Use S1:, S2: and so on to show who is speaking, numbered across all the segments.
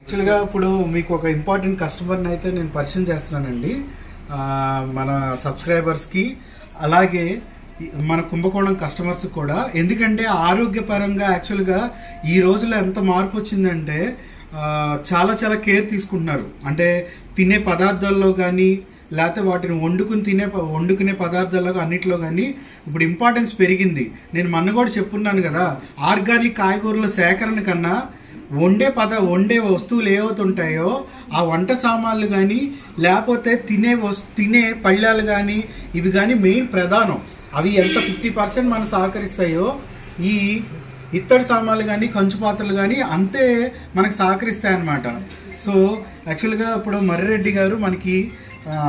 S1: యాక్చువల్గా ఇప్పుడు మీకు ఒక ఇంపార్టెంట్ కస్టమర్ని అయితే నేను పరిచయం చేస్తున్నానండి ఆ, మన సబ్స్క్రైబర్స్కి అలాగే ఈ- మన కుంభకోణం కస్టమర్స్ కూడా ఎందుకంటే ఆరోగ్యపరంగా యాక్చువల్గా ఈ రోజులో ఎంత మార్పు వచ్చిందంటే ఆ, చాలా చాలా కేర్ తీసుకుంటున్నారు అంటే తినే పదార్థాల్లో కానీ లేకపోతే వాటిని వండుకుని తినే ప- వండుకునే పదార్థాల్లో అన్నిట్లో కానీ ఇప్పుడు ఇంపార్టెన్స్ పెరిగింది నేను మొన్న కూడా చెప్పున్నాను కదా ఆర్గానిక్ కాయగూరల సేకరణ కన్నా వండే పద వండే వస్తువులు ఏవైతుంటాయో ఆ వంట సామాన్లు కానీ లేకపోతే తినే వస్ తినే పళ్ళాలు కానీ ఇవి కానీ మెయిన్ ప్రధానం అవి ఎంత ఫిఫ్టీ పర్సెంట్ మనకు సహకరిస్తాయో ఈ ఇత్తడి సామాన్లు కానీ కంచు పాత్రలు కానీ అంతే మనకు సహకరిస్తాయి అన్నమాట సో యాక్చువల్గా ఇప్పుడు మర్రిరెడ్డి గారు మనకి ఆ,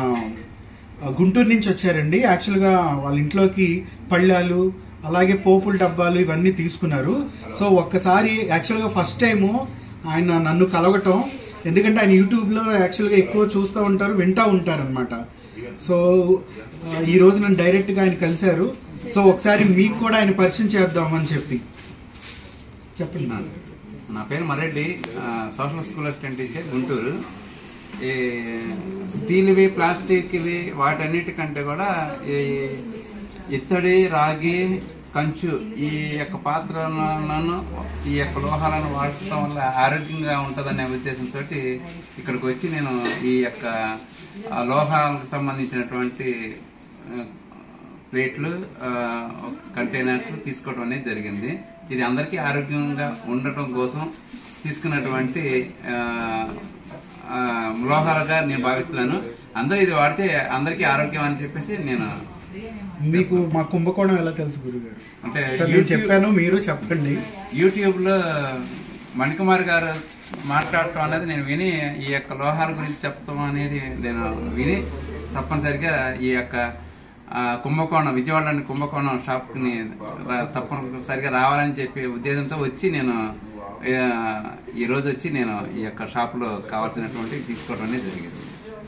S1: గుంటూరు నుంచి వచ్చారండి యాక్చువల్గా వాళ్ళ ఇంట్లోకి పళ్ళాలు అలాగే పోపుల డబ్బాలు ఇవన్నీ తీసుకున్నారు సో ఒక్కసారి యాక్చువల్గా ఫస్ట్ టైము ఆయన నన్ను కలవటం ఎందుకంటే ఆయన యూట్యూబ్లో యాక్చువల్గా ఎక్కువ చూస్తూ ఉంటారు వింటూ ఉంటారు అనమాట సో ఆ, ఈ రోజు నన్ను డైరెక్ట్గా ఆయన కలిశారు సో ఒకసారి మీకు కూడా ఆయన పరిచయం చేద్దామని చెప్పి చెప్పండి
S2: నా పేరు మరెడ్డి ఆ, social school assistant teacher Guntur ఈ స్టీల్వి ప్లాస్టిక్వి వాటన్నిటికంటే కూడా ఈ ఇత్తడి రాగి కంచు ఈ యొక్క పాత్రలను ఈ యొక్క లోహాలను వాడటం వల్ల ఆరోగ్యంగా ఉంటుందనే ఉద్దేశంతో ఇక్కడికి వచ్చి నేను ఈ యొక్క ఆ, లోహాలకు సంబంధించినటువంటి ఆ, ప్లేట్లు ఆ, కంటైనర్స్ తీసుకోవడం అనేది జరిగింది ఇది అందరికీ ఆరోగ్యంగా ఉండటం కోసం తీసుకున్నటువంటి ఆ, ఆ, లోహాలుగా నేను భావిస్తున్నాను అందరూ ఇది వాడితే అందరికీ ఆరోగ్యం అని చెప్పేసి నేను
S1: మీకు మా కుంభకోణం ఎలా తెలుసు గురుగారు
S2: అంటే
S1: సార్ నేను చెప్పాను మీరు చెప్పండి
S2: యూట్యూబ్ లో మణికుమార్ గారు మాట్లాడటం అనేది నేను విని ఈ యొక్క లోహాల గురించి చెప్పడం అనేది నేను విని తప్పనిసరిగా ఈ యొక్క ఆ, కుంభకోణం విజయవాడలోని కుంభకోణం షాప్ని రా- తప్పనిసరిగా రావాలని చెప్పి ఉద్దేశంతో వచ్చి నేను ఆ, ఈ రోజు వచ్చి నేను ఈ యొక్క షాప్లో కావాల్సినటువంటి తీసుకోవడం అనేది జరిగింది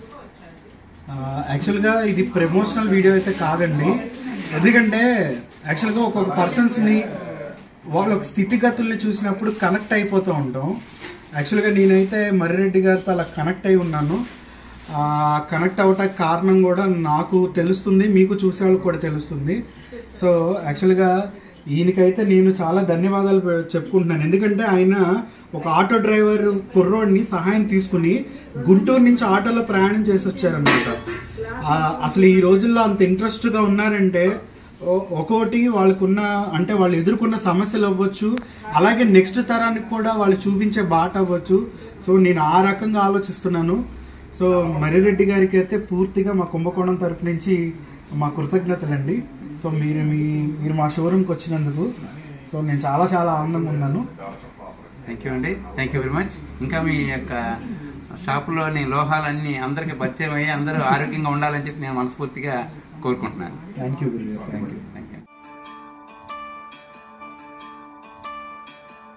S1: ఆ, యాక్చువల్గా ఇది ప్రమోషనల్ వీడియో అయితే కాదండి ఎందుకంటే యాక్చువల్గా ఒక్కొక్క పర్సన్స్ని వాళ్ళ ఒక స్థితిగతుల్ని చూసినప్పుడు కనెక్ట్ అయిపోతూ ఉంటాం యాక్చువల్గా నేనైతే మర్రిరెడ్డి గారితో అలా కనెక్ట్ అయి ఉన్నాను ఆ కనెక్ట్ అవటానికి కారణం కూడా నాకు తెలుస్తుంది మీకు చూసేవాళ్ళకి కూడా తెలుస్తుంది సో యాక్చువల్గా ఈయనకైతే నేను చాలా ధన్యవాదాలు పె- చెప్పుకుంటున్నాను ఎందుకంటే ఆయన ఒక ఆటో డ్రైవర్ కుర్రోడిని సహాయం తీసుకుని గుంటూరు నుంచి ఆటోలో ప్రయాణం చేసి వచ్చారనమాట అసలు ఈ రోజుల్లో అంత ఇంట్రెస్ట్గా ఉన్నారంటే ఓ- ఒక్కోటి వాళ్ళకున్న అంటే వాళ్ళు ఎదుర్కొన్న సమస్యలు అవ్వచ్చు అలాగే నెక్స్ట్ తరానికి కూడా వాళ్ళు చూపించే బాట అవ్వచ్చు సో నేను ఆ రకంగా ఆలోచిస్తున్నాను సో మర్రిరెడ్డి గారికి అయితే పూర్తిగా మా కుంభకోణం తరపు నుంచి మా కృతజ్ఞతలండి సో మీరు మీ మీరు మా షోరూమ్కి వచ్చినందుకు సో నేను చాలా చాలా ఆనందంగా ఉన్నాను
S2: థ్యాంక్ యూ అండి థ్యాంక్ యూ వెరీ మచ్ ఇంకా మీ యొక్క షాపులోని లోహాలన్నీ అందరికీ పరిచయం అయ్యి అందరూ ఆరోగ్యంగా ఉండాలని చెప్పి నేను మనస్ఫూర్తిగా కోరుకుంటున్నాను
S1: థ్యాంక్ యూ థ్యాంక్ యూ